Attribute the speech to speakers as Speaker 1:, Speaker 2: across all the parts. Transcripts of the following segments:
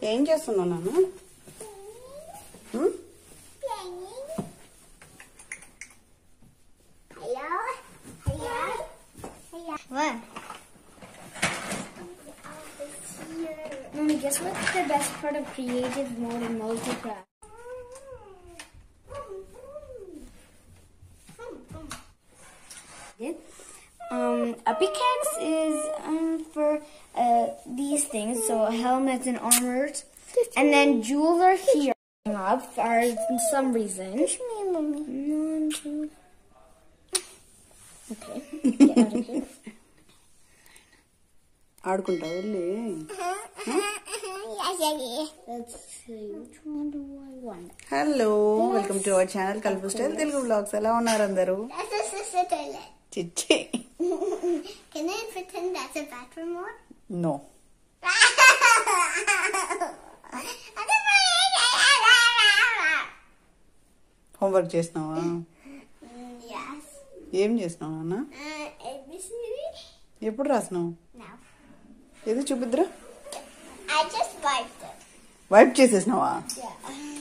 Speaker 1: ఏం చేస్తున్నావు నాన్న హ్మ్?
Speaker 2: Hello? Hello? Hello? What? Mommy, guess what's the best part of creative mode in Multicraft? Um, a pickaxe is um, for uh, these things, so helmets and armors, and then jewels are here up for some reason. Push me, mommy. One, two. Okay, get out of here.
Speaker 1: ఆడుకుంటావు వెళ్ళి
Speaker 2: Let's see, which one do I want?
Speaker 1: Hello welcome to our channel Kalpu style Telugu vlogs ఎలా ఉన్నారు అందరూ
Speaker 2: That's a sister toilet.
Speaker 1: చిచ్చి
Speaker 2: Can I pretend that's a bathroom more?
Speaker 1: No homework చేసినావా
Speaker 2: yes.
Speaker 1: ఏం చేసినావు నాన్న
Speaker 2: Uh, ABCD?
Speaker 1: ఎప్పుడు రాసినావు
Speaker 2: No.
Speaker 1: ఏది చూపిద్దురా
Speaker 2: I just wiped it.
Speaker 1: Wipe చేసేసినావా
Speaker 2: Yeah.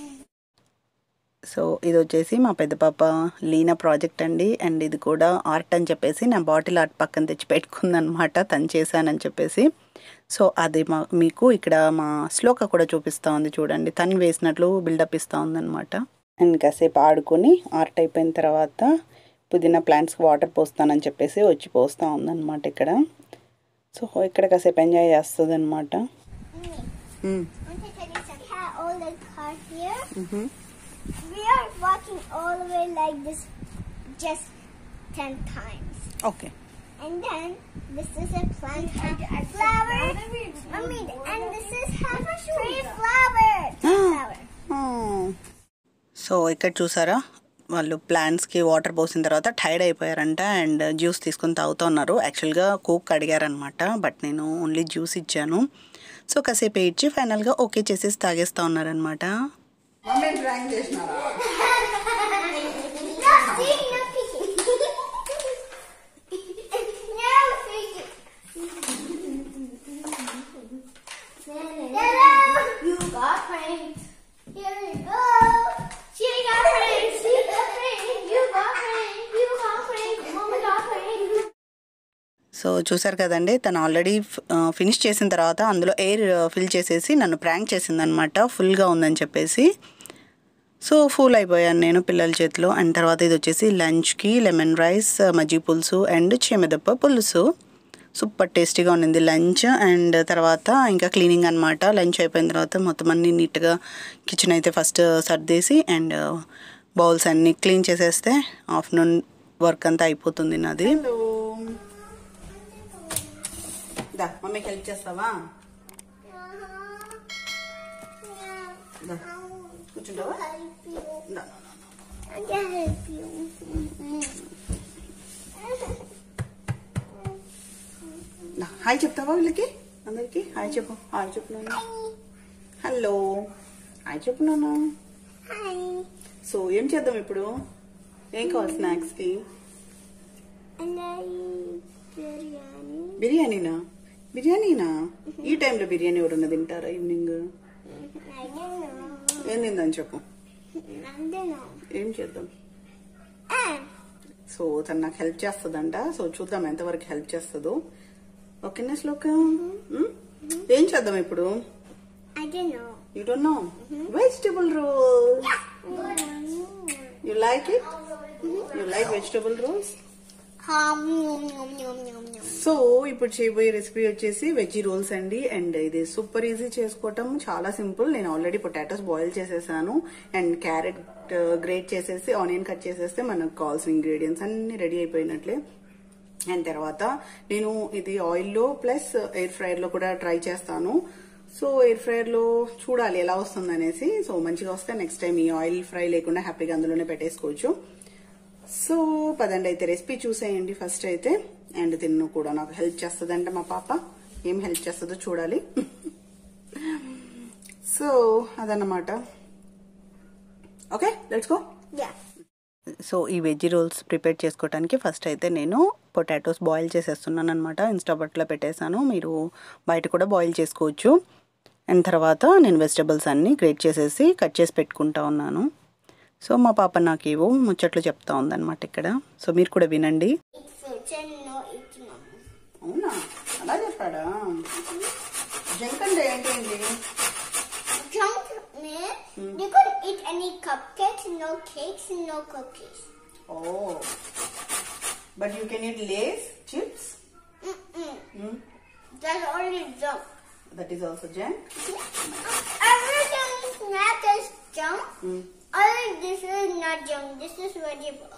Speaker 1: సో ఇది వచ్చేసి మా పెద్ద పాప లీనా ప్రాజెక్ట్ అండి అండ్ ఇది కూడా ఆర్ట్ అని చెప్పేసి నా బాటిల్ ఆర్ట్ పక్కన తెచ్చి పెట్టుకుందనమాట తను చేశానని చెప్పేసి సో అది మా మీకు ఇక్కడ మా శ్లోక కూడా చూపిస్తూ ఉంది చూడండి తను వేసినట్లు బిల్డప్ ఇస్తూ ఉందన్నమాట అండ్ కాసేపు ఆడుకొని ఆర్ట్ అయిపోయిన తర్వాత పుదీనా ప్లాంట్స్కి వాటర్ పోస్తానని చెప్పేసి వచ్చి పోస్తూ ఉందన్నమాట ఇక్కడ సో ఇక్కడ కాసేపు ఎంజాయ్ చేస్తుంది అనమాట
Speaker 2: I want to tell you something. Had all the car here. We are walking all the way like this just 10 times.
Speaker 1: Okay
Speaker 2: And then this is a plant have flowers. Mommy, and this is have three flowers. Flower.
Speaker 1: So ఇక్కడ చూసారా వాళ్ళు ప్లాంట్స్కి water పోసిన తర్వాత tired అయిపోయారంట and juice తీసుకొని తాగుతూ ఉన్నారు యాక్చువల్గా coke అడిగారనమాట బట్ నేను ఓన్లీ జ్యూస్ ఇచ్చాను సో కాసేపు ఇచ్చి ఫైనల్గా ఓకే చేసేసి తాగేస్తూ ఉన్నారనమాట
Speaker 2: No, see, no peeking. no peeking. Hello. You got pranked. Here you go. She got pranked. She got pranked. You got pranked. You got pranked. Mama got pranked.
Speaker 1: So చూసారు కదండి తను already finish చేసిన తర్వాత అందులో air fill చేసేసి నన్ను prank చేసిందనమాట ఫుల్గా ఉందని చెప్పేసి సో ఫుల్ అయిపోయాను నేను పిల్లల చేతిలో అండ్ తర్వాత ఇది వచ్చేసి లంచ్కి లెమన్ రైస్ మజ్జి పులుసు అండ్ చెమెదప్ప పులుసు సూపర్ టేస్టీగా ఉండింది లంచ్ అండ్ తర్వాత ఇంకా క్లీనింగ్ అనమాట లంచ్ అయిపోయిన తర్వాత మొత్తం అన్ని నీట్గా కిచెన్ అయితే ఫస్ట్ సర్దేసి అండ్ బౌల్స్ అన్నీ క్లీన్ చేసేస్తే ఆఫ్టర్నూన్ వర్క్ అంతా అయిపోతుంది నాది దా మమ్మీకి హెల్ప్ చేస్తావా దా కూర్చుంటావా దా
Speaker 2: I can help you.
Speaker 1: దా హాయ్ చెప్తావా వీళ్ళకి అందరికి హాయ్ చెప్పు హాయ్ చెప్పు నాన్న హలో హాయ్ చెప్పు నాన్న
Speaker 2: Hi.
Speaker 1: సో ఏం చేద్దాం ఇప్పుడు ఏం కావాలి స్నాక్స్కి
Speaker 2: And I biryani.
Speaker 1: బిర్యానీనా బిర్యానీనా ఈ టైంలో బిర్యానీ ఎవరన్నా తింటారా ఈవినింగ్
Speaker 2: I don't know.
Speaker 1: ఏం తిందని చెప్పు
Speaker 2: I don't know.
Speaker 1: ఏం చేద్దాం
Speaker 2: Ah.
Speaker 1: సో తను నాకు హెల్ప్ చేస్తుందంట సో చూద్దాం ఎంతవరకు హెల్ప్ చేస్తుందో ఓకేనా శ్లోక మ్? ఏం చేద్దాం ఇప్పుడు
Speaker 2: I don't know.
Speaker 1: You don't know vegetable rolls you like it you like vegetable rolls
Speaker 2: Um, yum, yum, yum, yum, yum.
Speaker 1: So ఇప్పుడు చేయబోయే రెసిపీ వచ్చేసి వెజ్ రోల్స్ అండి అండ్ ఇది సూపర్ ఈజీ చేసుకోవటం చాలా సింపుల్ నేను ఆల్రెడీ పొటాటోస్ బాయిల్ చేసేసాను and carrot grate చేసేసి ఆనియన్ కట్ చేసేస్తే మనకు కావాల్సిన ఇంగ్రీడియంట్స్ అన్ని రెడీ అయిపోయినట్లే అండ్ తర్వాత నేను ఇది ఆయిల్లో ప్లస్ ఎయిర్ ఫ్రైయర్ లో కూడా ట్రై చేస్తాను సో ఎయిర్ ఫ్రైయర్ లో చూడాలి ఎలా వస్తుంది అనేసి సో మంచిగా వస్తే నెక్స్ట్ టైం ఈ ఆయిల్ ఫ్రై లేకుండా హ్యాపీగా అందులోనే పెట్టేసుకోవచ్చు సో పదండి అయితే రెసిపీ చూసేయండి ఫస్ట్ అయితే అండ్ తిన్ను కూడా నాకు హెల్ప్ చేస్తుందంట మా పాప ఏం హెల్ప్ చేస్తుందో చూడాలి సో అదన్నమాట okay let's go
Speaker 2: Yeah.
Speaker 1: So ఈ వెజ్ రోల్స్ ప్రిపేర్ చేసుకోవడానికి ఫస్ట్ అయితే నేను పొటాటోస్ బాయిల్ చేసేస్తున్నాను అనమాట ఇన్స్టాబట్లో పెట్టేశాను మీరు బయట కూడా బాయిల్ చేసుకోవచ్చు అండ్ తర్వాత నేను వెజిటబుల్స్ అన్నీ గ్రేట్ చేసేసి కట్ చేసి పెట్టుకుంటా ఉన్నాను సో మా పాప నాకు ఏవో ముచ్చట్లు చెప్తా ఉందన్నమాట ఇక్కడ సో మీరు కూడా వినండి
Speaker 2: Eat fruits and no eat mama.
Speaker 1: అవునా అలా చెప్పాడా జంక్ అంటే ఏంటి
Speaker 2: Junk means you could eat any cupcakes, no cakes, no cookies.
Speaker 1: Oh but you can eat Lay's chips
Speaker 2: Mm-mm. That's only junk.
Speaker 1: That is also junk
Speaker 2: Everything snack is junk. Only this is not junk. This is vegetable.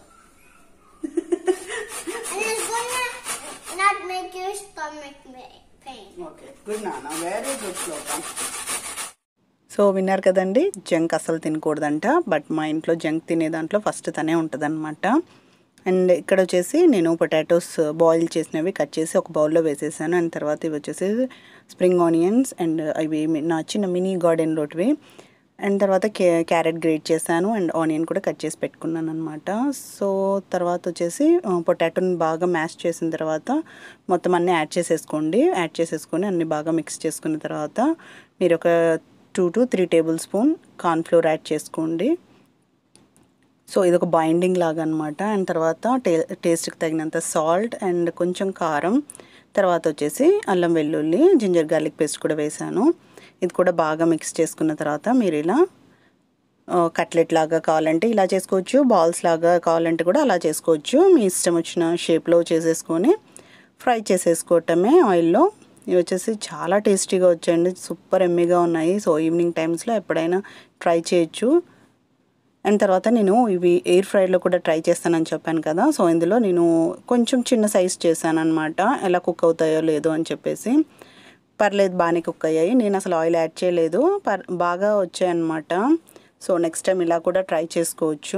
Speaker 2: and it's gonna not make your stomach ma- pain.
Speaker 1: Okay good నాన్న very good శ్లోకం so విన్నారు కదండి junk అసలు తినకూడదంట but మా ఇంట్లో junk తినే దాంట్లో first తనే ఉంటుందన్నమాట అండ్ ఇక్కడ వచ్చేసి నేను పొటాటోస్ బాయిల్ చేసినవి కట్ చేసి ఒక బౌల్లో వేసేసాను అండ్ తర్వాత ఇవి వచ్చేసి స్ప్రింగ్ ఆనియన్స్ అండ్ అవి మీ- నా చిన్న మినీ గార్డెన్లోటివి అండ్ తర్వాత క్యా క్యారెట్ గ్రేట్ చేశాను అండ్ ఆనియన్ కూడా కట్ చేసి పెట్టుకున్నాను అనమాట సో తర్వాత వచ్చేసి పొటాటోని బాగా మ్యాష్ చేసిన తర్వాత మొత్తం అన్నీ యాడ్ చేసేసుకోండి యాడ్ చేసేసుకొని అన్ని బాగా మిక్స్ చేసుకున్న తర్వాత మీరు ఒక two to three table spoon cornflour add చేసుకోండి సో ఇది ఒక బైండింగ్ లాగా అనమాట అండ్ తర్వాత టే టేస్ట్కి తగినంత సాల్ట్ అండ్ కొంచెం కారం తర్వాత వచ్చేసి అల్లం వెల్లుల్లి జింజర్ గార్లిక్ పేస్ట్ కూడా వేసాను ఇది కూడా బాగా మిక్స్ చేసుకున్న తర్వాత మీరు ఇలా ఆ, కట్లెట్ లాగా కావాలంటే ఇలా చేసుకోవచ్చు బాల్స్ లాగా కావాలంటే కూడా అలా చేసుకోవచ్చు మీ ఇష్టం వచ్చిన షేప్లో చేసేసుకొని ఫ్రై చేసేసుకోవటమే ఆయిల్లో ఇవి వచ్చేసి చాలా టేస్టీగా వచ్చాయండి సూపర్ ఎమ్మీగా ఉన్నాయి సో ఈవినింగ్ టైమ్స్లో ఎప్పుడైనా ట్రై చేయొచ్చు అండ్ తర్వాత నేను ఇవి ఎయిర్ ఫ్రైలో కూడా ట్రై చేస్తానని చెప్పాను కదా సో ఇందులో నేను కొంచెం చిన్న సైజ్ చేశాను అనమాట ఎలా కుక్ అవుతాయో లేదో అని చెప్పేసి పర్లేదు బాగానే కుక్ అయ్యాయి నేను అసలు ఆయిల్ యాడ్ చేయలేదు పర్ బాగా వచ్చాయన్నమాట సో నెక్స్ట్ టైం ఇలా కూడా ట్రై చేసుకోవచ్చు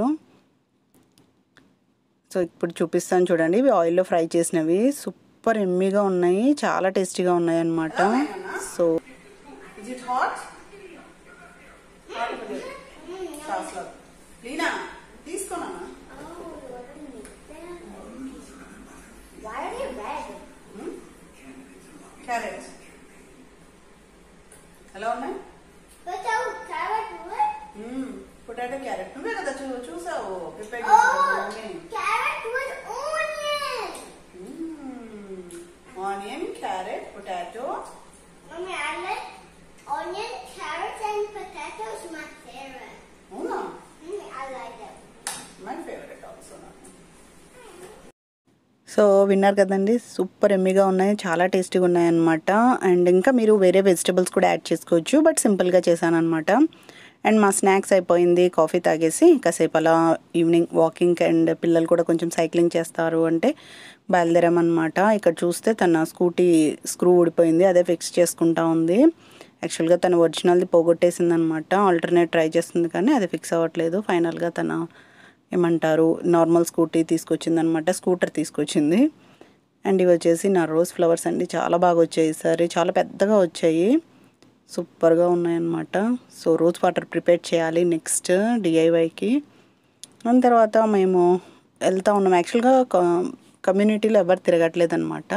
Speaker 1: సో ఇప్పుడు చూపిస్తాను చూడండి ఇవి ఆయిల్లో ఫ్రై చేసినవి సూపర్ ఎమ్మీగా ఉన్నాయి చాలా టేస్టీగా ఉన్నాయి అన్నమాట సో ఇస్ ఇట్ హాట్ లీనా తీసుకోనా
Speaker 2: Why are they red?
Speaker 1: Carrot ఎలా ఉన్నాయి
Speaker 2: But that carrot wood?
Speaker 1: Potato carrot నువ్వే కదా చూ చూసావు prepare
Speaker 2: Oh, carrot with onion.
Speaker 1: Onion carrot potato
Speaker 2: Mommy, I like onion, carrots, and potatoes. My favorite.
Speaker 1: అవునా
Speaker 2: Mm, I like them.
Speaker 1: My favourite also so విన్నారు కదండి super ఎమ్మిగా ఉన్నాయి చాలా టేస్టీగా ఉన్నాయి అనమాట అండ్ ఇంకా మీరు వేరే వెజిటబుల్స్ కూడా యాడ్ చేసుకోవచ్చు బట్ సింపుల్గా చేశాను అనమాట అండ్ మా స్నాక్స్ అయిపోయింది కాఫీ తాగేసి కాసేపు అలా ఈవినింగ్ వాకింగ్ అండ్ పిల్లలు కూడా కొంచెం సైక్లింగ్ చేస్తారు అంటే బయలుదేరామన్నమాట ఇక్కడ చూస్తే తన స్కూటీ స్క్రూ ఊడిపోయింది అదే ఫిక్స్ చేసుకుంటా ఉంది యాక్చువల్గా తన ఒరిజినల్ది పోగొట్టేసింది అనమాట ఆల్టర్నేట్ ట్రై చేస్తుంది కానీ అది ఫిక్స్ అవ్వట్లేదు ఫైనల్గా తన ఏమంటారు నార్మల్ స్కూటీ తీసుకొచ్చింది అనమాట స్కూటర్ తీసుకొచ్చింది అండ్ ఇవి వచ్చేసి నా రోజ్ ఫ్లవర్స్ అండి చాలా బాగా వచ్చాయి ఈసారి చాలా పెద్దగా వచ్చాయి సూపర్గా ఉన్నాయన్నమాట సో రోజ్ వాటర్ ప్రిపేర్ చేయాలి నెక్స్ట్ డిఐవైకి దాని తర్వాత మేము వెళ్తా ఉన్నాం యాక్చువల్గా కమ్యూనిటీలో ఎవరు తిరగట్లేదు అనమాట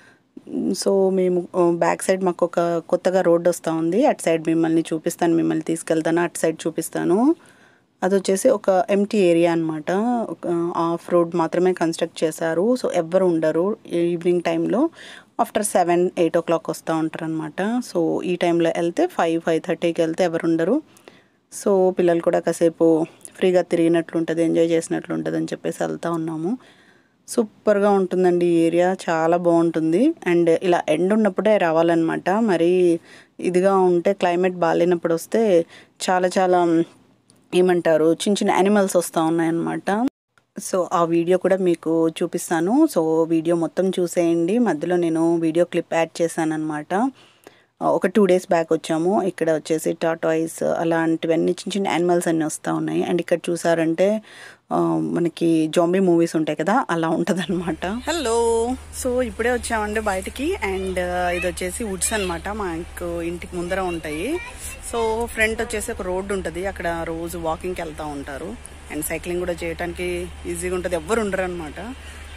Speaker 1: సో మేము బ్యాక్ సైడ్ మాకు ఒక కొత్తగా రోడ్ వస్తూ ఉంది అటు సైడ్ మిమ్మల్ని చూపిస్తాను మిమ్మల్ని తీసుకెళ్తాను అటు సైడ్ చూపిస్తాను అది వచ్చేసి ఒక ఎంటీ ఏరియా అనమాట ఒక ఆఫ్ రోడ్ మాత్రమే కన్స్ట్రక్ట్ చేశారు సో ఎవ్వరు ఉండరు ఈవినింగ్ టైంలో after seven eight o'clock వస్తూ ఉంటారు అనమాట సో ఈ టైంలో వెళ్తే ఫైవ్ ఫైవ్ థర్టీకి వెళ్తే ఎవరు ఉండరు సో పిల్లలు కూడా కాసేపు ఫ్రీగా తిరిగినట్లు ఉంటుంది ఎంజాయ్ చేసినట్లు ఉంటుంది అని చెప్పేసి వెళ్తూ ఉన్నాము సూపర్గా ఉంటుందండి ఈ ఏరియా చాలా బాగుంటుంది అండ్ ఇలా ఎండ్ ఉన్నప్పుడే రావాలన్నమాట మరి ఇదిగా ఉంటే క్లైమేట్ బాగాలేనప్పుడు వస్తే చాలా చాలా ఏమంటారు చిన్న చిన్న యానిమల్స్ వస్తూ ఉన్నాయన్నమాట సో ఆ వీడియో కూడా మీకు చూపిస్తాను సో వీడియో మొత్తం చూసేయండి మధ్యలో నేను వీడియో క్లిప్ యాడ్ చేశాను అనమాట ఒక టూ డేస్ బ్యాక్ వచ్చాము ఇక్కడ వచ్చేసి టాటాయిస్ అలాంటివన్నీ చిన్న చిన్న యానిమల్స్ అన్నీ వస్తూ ఉన్నాయి అండ్ ఇక్కడ చూసారంటే ఆ, మనకి జాంబీ మూవీస్ ఉంటాయి కదా అలా ఉంటుంది అనమాట హలో సో ఇప్పుడే వచ్చామండి బయటికి అండ్ ఇది వచ్చేసి వుడ్స్ అనమాట మాకు ఇంటికి ముందర ఉంటాయి సో ఫ్రంట్ వచ్చేసి ఒక రోడ్డు ఉంటుంది అక్కడ రోజు వాకింగ్కి వెళ్తూ ఉంటారు అండ్ సైక్లింగ్ కూడా చేయడానికి ఈజీగా ఉంటుంది ఎవ్వరు ఉండరు అనమాట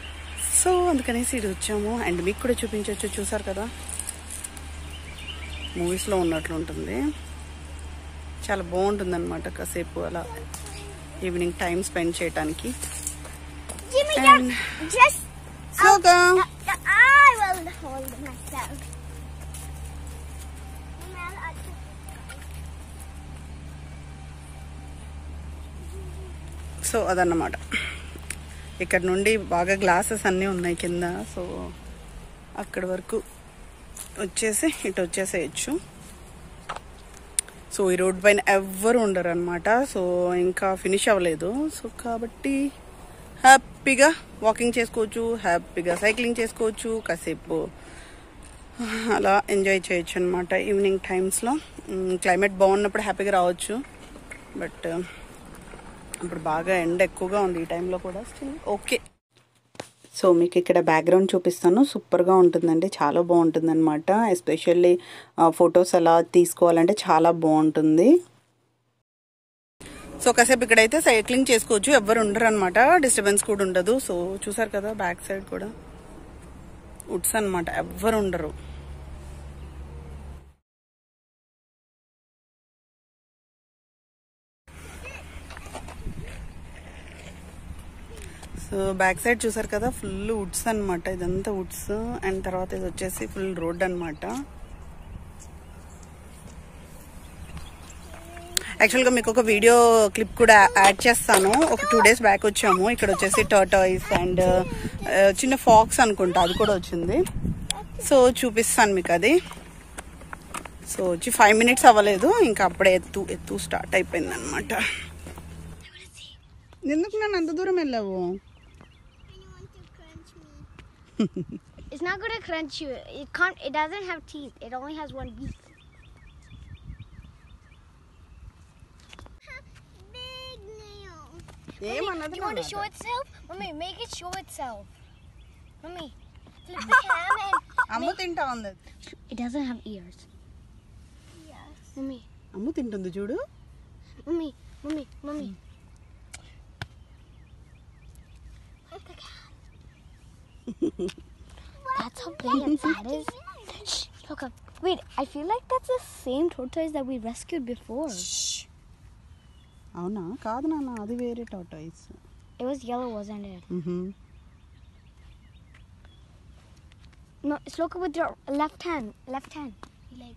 Speaker 1: సో అందుకనేసి ఇది వచ్చాము అండ్ మీకు కూడా చూపించవచ్చు చూసారు కదా మూవీస్లో ఉన్నట్లు ఉంటుంది చాలా బాగుంటుంది అనమాట కాసేపు అలా ఈవినింగ్ టైం స్పెండ్ చేయడానికి
Speaker 2: Jimmy,
Speaker 1: And-
Speaker 2: you're just.
Speaker 1: సోగా
Speaker 2: I will hold myself.
Speaker 1: So అదన్నమాట ఇక్కడ నుండి బాగా గ్లాసెస్ అన్నీ ఉన్నాయి కింద సో అక్కడి వరకు వచ్చేసి ఇటు వచ్చేసేయచ్చు సో ఈ రోడ్ పైన ఎవ్వరు ఉండరు అనమాట సో ఇంకా ఫినిష్ అవ్వలేదు సో కాబట్టి హ్యాపీగా వాకింగ్ చేసుకోవచ్చు హ్యాపీగా సైక్లింగ్ చేసుకోవచ్చు కాసేపు అలా ఎంజాయ్ చేయొచ్చు అనమాట ఈవినింగ్ టైమ్స్లో క్లైమేట్ బాగున్నప్పుడు హ్యాపీగా రావచ్చు బట్ ఇప్పుడు బాగా ఎండ ఎక్కువగా ఉంది ఈ టైంలో కూడా స్టిల్ ఓకే సో మీకు ఇక్కడ బ్యాక్గ్రౌండ్ చూపిస్తాను సూపర్గా ఉంటుందండి చాలా బాగుంటుంది అనమాట ఎస్పెషల్లీ ఫొటోస్ అలా తీసుకోవాలంటే చాలా బాగుంటుంది సో కాసేపు ఇక్కడైతే సైక్లింగ్ చేసుకోవచ్చు ఎవ్వరు ఉండరు అనమాట డిస్టర్బెన్స్ కూడా ఉండదు సో చూసారు కదా బ్యాక్ సైడ్ కూడా వుడ్స్ అనమాట ఎవ్వరు ఉండరు సో బ్యాక్ సైడ్ చూసారు కదా ఫుల్ వుడ్స్ అన్నమాట ఇదంతా వుడ్స్ అండ్ తర్వాత ఇది వచ్చేసి ఫుల్ రోడ్ అన్నమాట యాక్చువల్గా మీకు ఒక వీడియో క్లిప్ కూడా యాడ్ చేస్తాను ఒక టూ డేస్ బ్యాక్ వచ్చాము ఇక్కడ వచ్చేసి టర్టాయిస్ అండ్ చిన్న ఫాక్స్ అనుకుంటా అది కూడా వచ్చింది సో చూపిస్తాను మీకు అది సో వచ్చి ఫైవ్ మినిట్స్ అవ్వలేదు ఇంకా అప్పుడే ఎత్తు ఎత్తు స్టార్ట్ అయిపోయింది అనమాట ఎందుకు నన్ను అంత దూరం వెళ్ళావు
Speaker 2: It's not gonna crunch you. It can't. It doesn't have teeth. It only has one beak. Big nail.
Speaker 1: ఏమన్నది
Speaker 2: Do you want to
Speaker 1: నాన్నది?
Speaker 2: show itself? Mommy, make it show itself. Mommy, flip the cam and.
Speaker 1: అమ్ము తింటా ఉంది
Speaker 2: It doesn't have ears. Yes. Mommy,
Speaker 1: అమ్ము తింటుంది చూడు
Speaker 2: mommy, mommy, mommy. Flip the cam. That's how big its head is. Shh, look up. Wait, I feel like that's the same tortoise that we rescued before.
Speaker 1: అవునా కాదు నాన్న అది వేరే tortoise
Speaker 2: It was yellow, wasn't it? No, it's look with your left hand. Left hand. Like.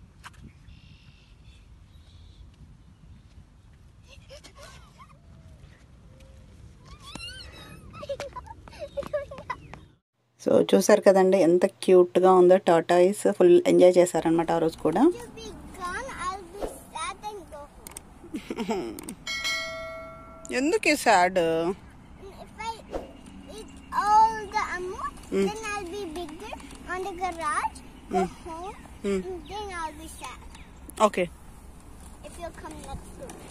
Speaker 1: So చూసారు కదండి ఎంత క్యూట్గా ఉందో టాటాయిస్ ఫుల్ ఎంజాయ్ చేశారనమాట ఆ రోజు కూడా
Speaker 2: To be gone, I'll be sad and go home.
Speaker 1: ఎందుకు sad
Speaker 2: If I eat all the ammo, then I'll be bigger on the garage, go home,
Speaker 1: Mm.
Speaker 2: and then I'll be sad
Speaker 1: okay
Speaker 2: if you'll come next to me.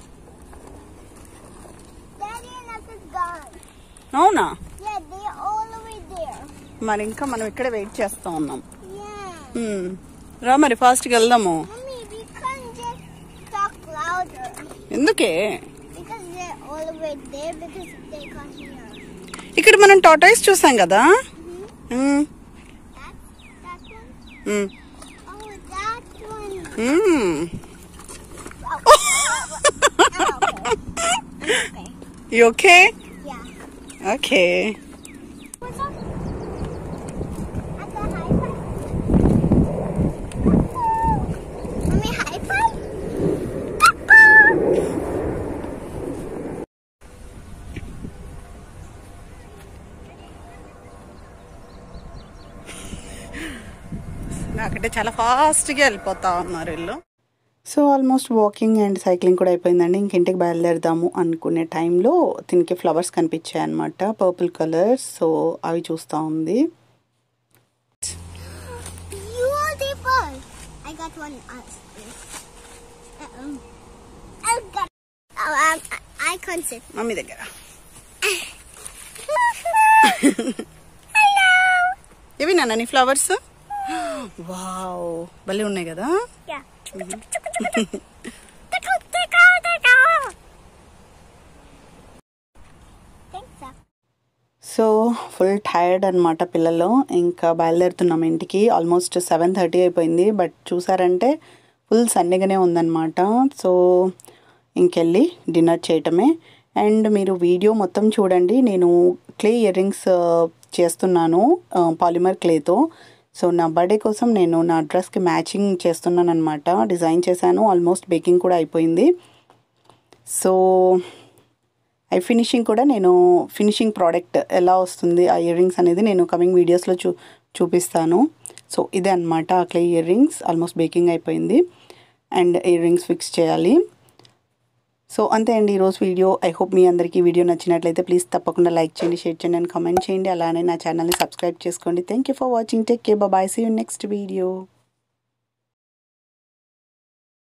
Speaker 2: Daddy and us is gone.
Speaker 1: అవునా
Speaker 2: Yeah, they're all the way there.
Speaker 1: మరి ఇంకా మనం ఇక్కడే wait చేస్తూ ఉన్నాం
Speaker 2: Yeah.
Speaker 1: Hmm. రా మరి ఫాస్ట్కి వెళ్దాము
Speaker 2: Mommy, we can't just talk louder
Speaker 1: ఎందుకే
Speaker 2: because they're all the way there because they can't hear.
Speaker 1: ఇక్కడ మనం టాటాయిస్ చూసాం కదా Hmm.
Speaker 2: That, that one?
Speaker 1: Hmm.
Speaker 2: Oh, that one.
Speaker 1: Hmm.
Speaker 2: Oh, oh, oh, I'm okay. I'm okay.
Speaker 1: You okay?
Speaker 2: Yeah.
Speaker 1: Okay.
Speaker 2: What's up? At the high five. Mommy, high five?
Speaker 1: నాకంటే చాలా ఫాస్ట్గా వెళ్ళిపోతా ఉన్నారు వీళ్ళు so almost walking and cycling కూడా అయిపోయిందండి ఇంక ఇంటికి బయలుదేరదాము అనుకునే టైంలో దీనికి ఫ్లవర్స్ కనిపించాయి అనమాట పర్పుల్ కలర్స్ సో అవి చూస్తూ ఉంది
Speaker 2: Beautiful. I got one. Uh-oh. I got. Oh, um, I, I can't sit.
Speaker 1: Mummy దగ్గర
Speaker 2: Hello.
Speaker 1: ఇవి నాన్న నీ ఫ్లవర్స్ వావ్ భలే ఉన్నాయి కదా
Speaker 2: Yeah. Tickle, tickle, tickle. Thanks, sir.
Speaker 1: So full tired అనమాట పిల్లలు ఇంకా బయలుదేరుతున్నాం ఇంటికి ఆల్మోస్ట్ సెవెన్ థర్టీ అయిపోయింది బట్ చూసారంటే ఫుల్ సన్నగానే ఉందన్నమాట సో ఇంకెళ్ళి డిన్నర్ చేయటమే అండ్ మీరు వీడియో మొత్తం చూడండి నేను క్లే ఇయర్ రింగ్స్ చేస్తున్నాను పాలిమర్ క్లేతో సో నా బర్త్డే కోసం నేను నా డ్రెస్కి మ్యాచింగ్ చేస్తున్నాను అనమాట డిజైన్ చేశాను ఆల్మోస్ట్ బేకింగ్ కూడా అయిపోయింది సో ఐ ఫినిషింగ్ కూడా నేను ఫినిషింగ్ ప్రోడక్ట్ ఎలా వస్తుంది ఆ ఇయర్ రింగ్స్ అనేది నేను కమింగ్ వీడియోస్లో చూ చూపిస్తాను సో ఇదే అనమాట ఆ clay ear rings almost baking అయిపోయింది అండ్ ఇయర్ రింగ్స్ ఫిక్స్ చేయాలి సో అంతే అండి ఈరోజు వీడియో ఐ హోప్ మీ అందరికీ వీడియో నచ్చినట్లయితే ప్లీజ్ తప్పకుండా లైక్ చేయండి షేర్ చేయండి అండ్ కామెంట్ చేయండి అలానే నా ఛానల్ని సబ్స్క్రైబ్ చేసుకోండి thank you for watching take care bye see you next video